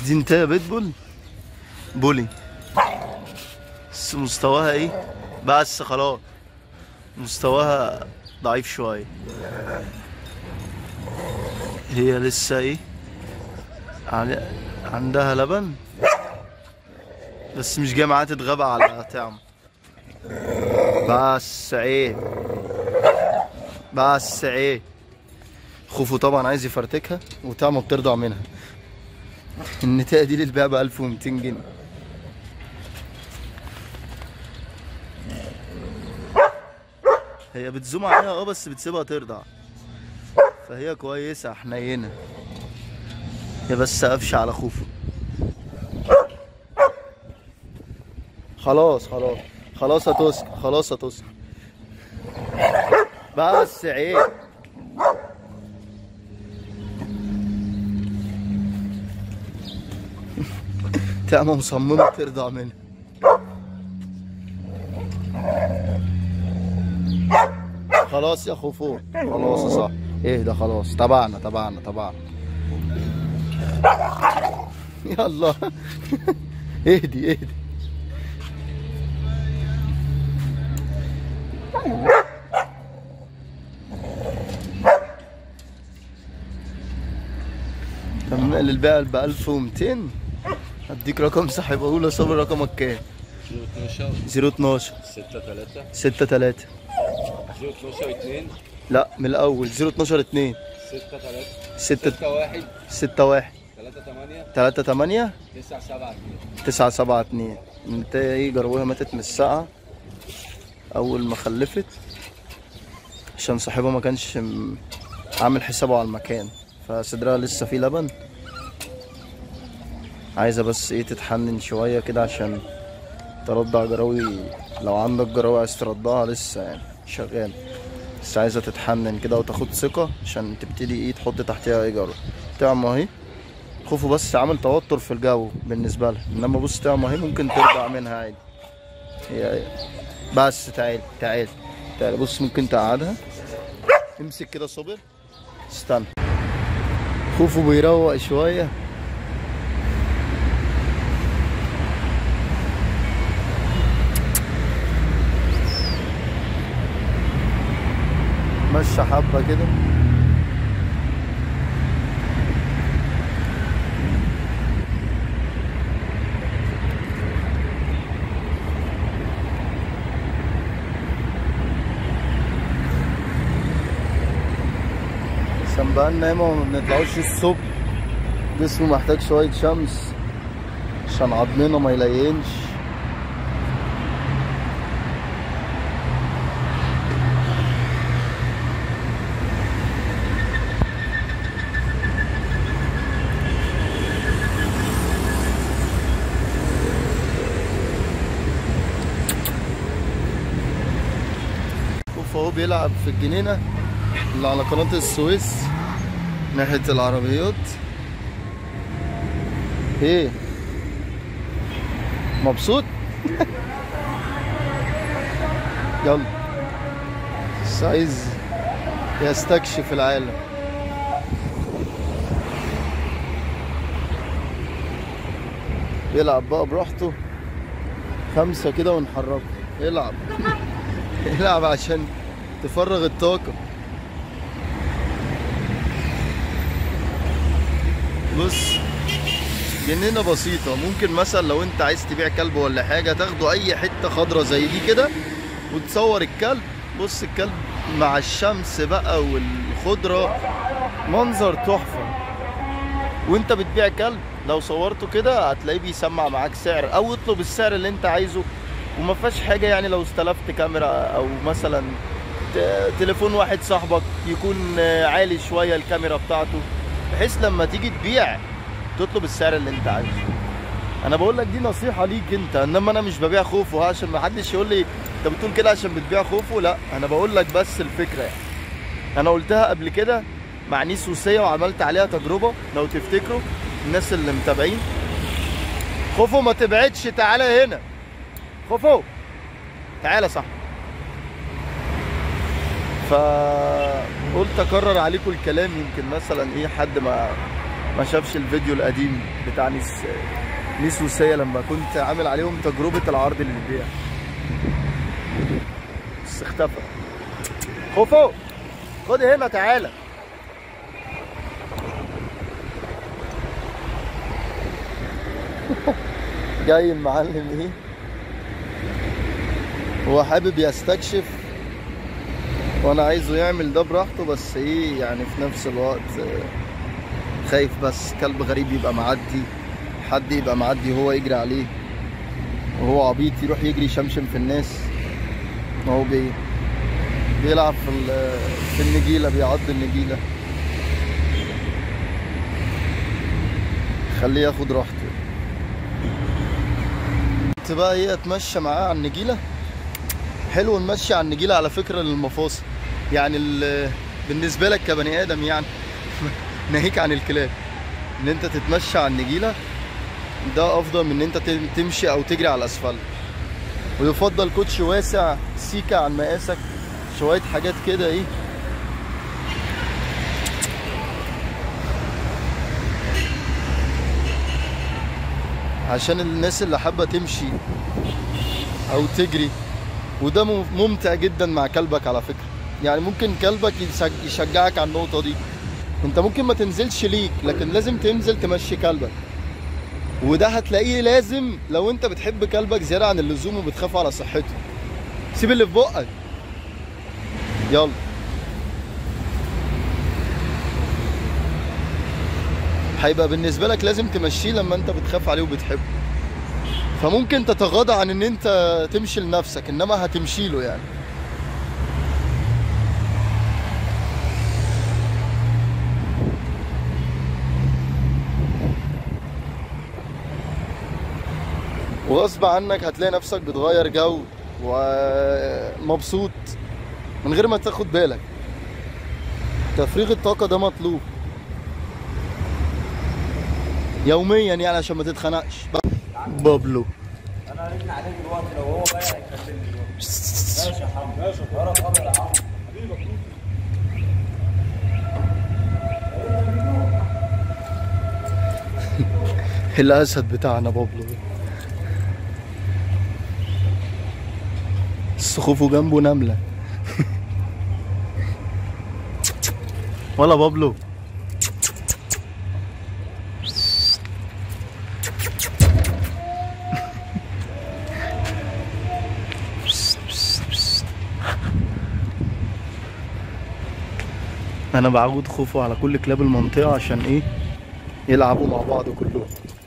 دي انت يا بيتبول بولي بس مستواها ايه بس خلاص مستواها ضعيف شوية هي لسه ايه عن- عندها لبن بس مش جاي معاها تتغابى على طعم بس عيب بس عيب خوفو طبعا عايز يفرتكها وطعمه بترضع منها النتاية دي للبيع ب 1200 جنيه هي بتزوم عليها اه بس بتسيبها ترضع فهي كويسة حنينة هي بس قفشة على خوفو خلاص خلاص خلاص هتسكت خلاص هتسكت بس عيب تعمى مصممة ترضع منها خلاص يا خوفو خلاص يا صاحبي اهدى خلاص تبعنا تبعنا تبعنا يلا اهدي اهدي تم للبيع ب 1200 هديك رقم صاحب اقول يا صابر رقمك كام 012 012 6 3 6 3 012 2 لا من الاول 012 2 6 3 6 6 1 6 1 3 8 3 8 9 7 2 9 7 2 انت ايه جروها ماتت من الساعة اول ما خلفت عشان صاحبها ما كانش م- عامل حسابه على المكان فصدرها لسه فيه لبن عايزة بس ايه تتحنن شوية كده عشان ترضع جراوي لو عندك جراوي عايز ترضعها لسه يعني شغال بس عايزة تتحنن كده وتاخد ثقة عشان تبتدي ايه تحط تحتها ايه جرو تعمل اهي خوفه بس عامل توتر في الجو بالنسبة لها انما بص تعمل اهي ممكن ترضع منها عادي هي هي. بس تعال تعال تعال بص ممكن تقعدها امسك كده صبر استنى خوفه بيروق شوية مشى حبة كده عشان بقى نايمة وما بنطلعوش الصبح جسمه محتاج شوية شمس عشان عضمنا ما يلينش شوف اهو بيلعب في الجنينة اللي على قناة السويس ناحية العربيات ايه مبسوط يلا بس عايز يستكشف العالم يلعب بقى براحته خمسة كده ونحركه يلعب يلعب عشان تفرغ الطاقة بص جنينة بسيطة ممكن مثلا لو انت عايز تبيع كلب ولا حاجة تاخده اي حتة خضرة زي دي كده وتصور الكلب بص الكلب مع الشمس بقى والخضرة منظر تحفة وانت بتبيع كلب لو صورته كده هتلاقيه بيسمع معاك سعر او اطلب السعر اللي انت عايزه وما فيهاش حاجة يعني لو استلفت كاميرا او مثلا ت- تليفون واحد صاحبك يكون آه، عالي شوية الكاميرا بتاعته بحيث لما تيجي تبيع تطلب السعر اللي انت عايزه انا بقول لك دي نصيحة ليك انت انما انا مش ببيع خوفو ها عشان ما حدش يقول لي انت بتقول كده عشان بتبيع خوفو لا انا بقول لك بس الفكرة يعني انا قلتها قبل كده مع نيس وسية وعملت عليها تجربة لو تفتكروا الناس اللي متابعين خوفو ما تبعدش تعالى هنا خوفو تعالى صح فقلت اكرر عليكم الكلام يمكن مثلا ايه حد ما ما شافش الفيديو القديم بتاع نيس نيس وسيا لما كنت عامل عليهم تجربة العرض للبيع بس اختفى خوفو خد هنا تعالى جاي المعلم ايه هو حابب يستكشف وانا عايزه يعمل ده براحته بس ايه يعني في نفس الوقت آه، خايف بس كلب غريب يبقى معدي حد يبقى معدي وهو يجري عليه وهو عبيط يروح يجري يشمشم في الناس هو بي بيلعب في ال- في النجيلة بيعض النجيلة خليه ياخد راحته كنت بقى ايه اتمشى معاه على النجيلة حلو نمشي على النجيلة على فكرة للمفاصل يعني ال- بالنسبة لك كبني آدم يعني ناهيك عن الكلاب ان انت تتمشى على النجيلة ده افضل من ان انت تم- تمشي او تجري على الاسفلت ويفضل كوتش واسع سيكا عن مقاسك شوية حاجات كده ايه عشان الناس اللي حابة تمشي او تجري وده مم- ممتع جدا مع كلبك على فكرة يعني ممكن كلبك يشج- يشجعك على النقطة دي انت ممكن ما تنزلش ليك لكن لازم تنزل تمشي كلبك وده هتلاقيه لازم لو انت بتحب كلبك زيادة عن اللزوم وبتخاف على صحته سيب اللي في بقك يلا هيبقى بالنسبة لك لازم تمشيه لما انت بتخاف عليه وبتحبه فممكن تتغاضى عن ان انت تمشي لنفسك انما هتمشي له يعني وغصب عنك هتلاقي نفسك بتغير جو ومبسوط من غير ما تاخد بالك تفريغ الطاقة ده مطلوب يوميا يعني عشان ما تتخنقش بابلو انا هرن عليه دلوقتي لو هو بقى هيكلمني دلوقتي ماشي يا حمد ماشي ورا خبر يا حمد حبيبك الاسد بتاعنا بابلو السخوف جنبه نملة ولا بابلو انا بعود خوفه على كل كلاب المنطقة عشان ايه يلعبوا مع بعض كلهم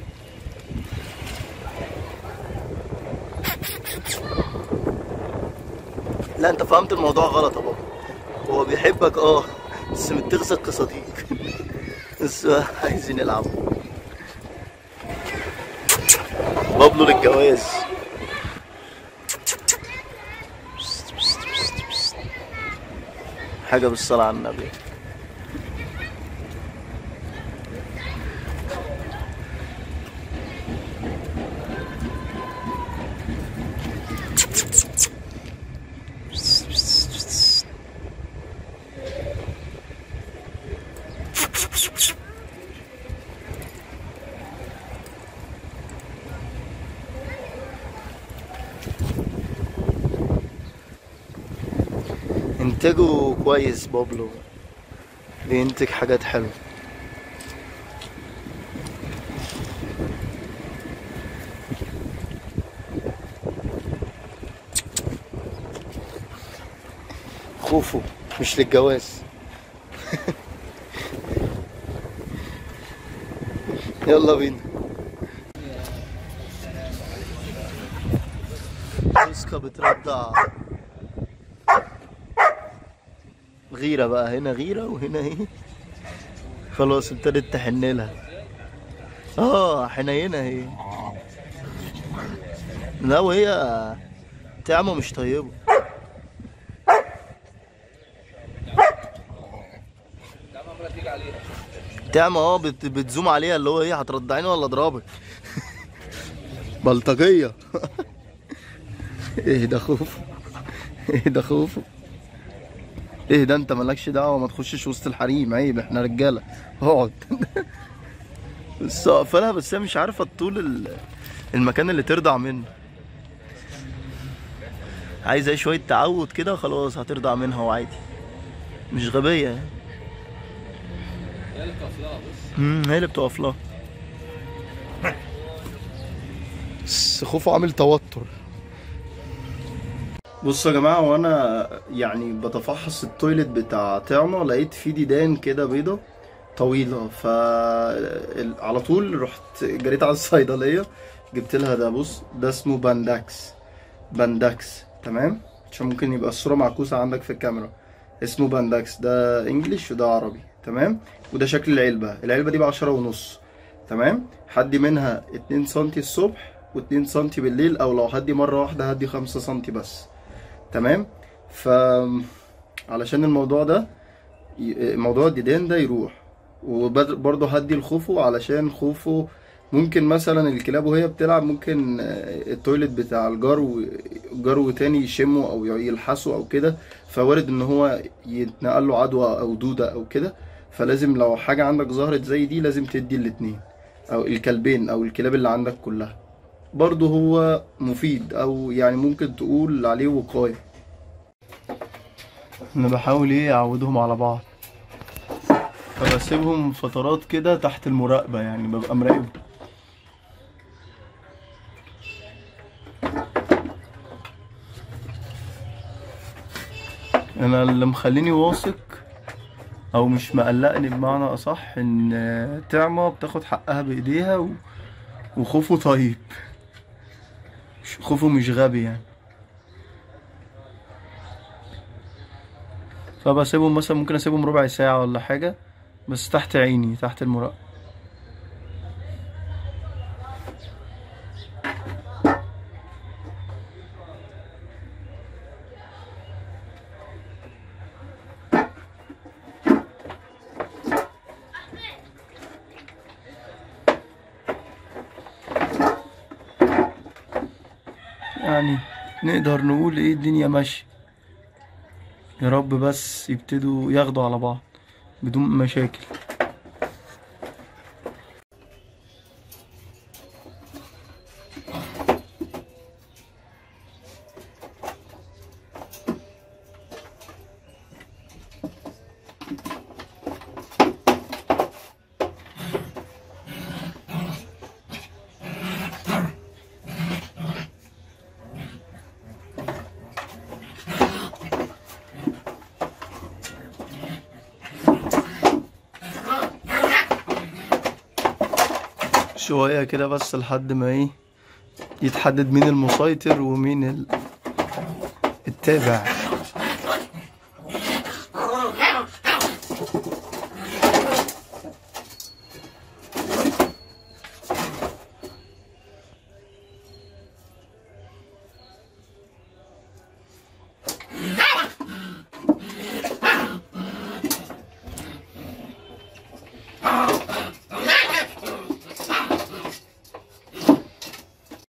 لا انت فهمت الموضوع غلط يا بابا هو بيحبك اه بس متغزك كصديق بس عايزين يلعبوا بابلو للجواز حاجة بالصلاة على النبي انتاجه كويس بابلو بينتج حاجات حلوة خوفه مش للجواز يلا بينا سوسكا بترضع غيرة بقى هنا غيرة وهنا ايه خلاص ابتدت تحن لها اه حنينة اهي لا وهي تعمى مش طيبة ده عماله تيجي عليها تعمى اه بت- بتزوم عليها اللي هو ايه هترضعيني ولا اضربك بلطجية ايه ده خوف ايه ده خوف ايه ده انت مالكش دعوة ما تخشش وسط الحريم عيب احنا رجالة اقعد بس اقفلها بس هي مش عارفه طول ال- المكان اللي ترضع منه عايزه شويه تعود كده خلاص هترضع منها وعادي مش غبيه يعني هي اللي قافلاها بص امم هي اللي بتقف لها بس خوفه عامل توتر بصوا يا جماعه وانا يعني بتفحص التويليت بتاع طعمه لقيت فيه ديدان كده بيضه طويله ف ال- على طول رحت جريت على الصيدليه جبت لها ده بص ده اسمه بانداكس بانداكس تمام عشان ممكن يبقى الصوره معكوسه عندك في الكاميرا اسمه بانداكس ده انجليش وده عربي تمام وده شكل العلبة العلبة دي بعشرة ونص تمام هدي منها اتنين سنتي الصبح واتنين سنتي بالليل او لو هدي مرة واحدة هدي خمسة سنتي بس تمام ف علشان الموضوع ده ي- موضوع الديدان ده يروح وبرضه هدي الخوفو علشان خوفو ممكن مثلا الكلاب وهي بتلعب ممكن آه، التويلت بتاع الجرو جرو تاني يشمه او يلحسه او كده فوارد ان هو يتنقل له عدوى او دودة او كده فلازم لو حاجة عندك ظهرت زي دي لازم تدي الاتنين او الكلبين او الكلاب اللي عندك كلها برضه هو مفيد او يعني ممكن تقول عليه وقاية انا بحاول ايه اعودهم على بعض فبسيبهم فترات كده تحت المراقبة يعني ببقى مراقب انا اللي مخليني واثق او مش مقلقني بمعنى اصح ان طعمة بتاخد حقها بايديها و... وخوفه طيب مش خوفه مش غبي يعني فبسيبهم مثلا ممكن اسيبهم ربع ساعة ولا حاجة بس تحت عيني تحت المراقبة يعني نقدر نقول ايه الدنيا ماشية يا رب بس يبتدوا ياخدوا على بعض بدون مشاكل شوية كده بس لحد ما ايه يتحدد مين المسيطر ومين ال- التابع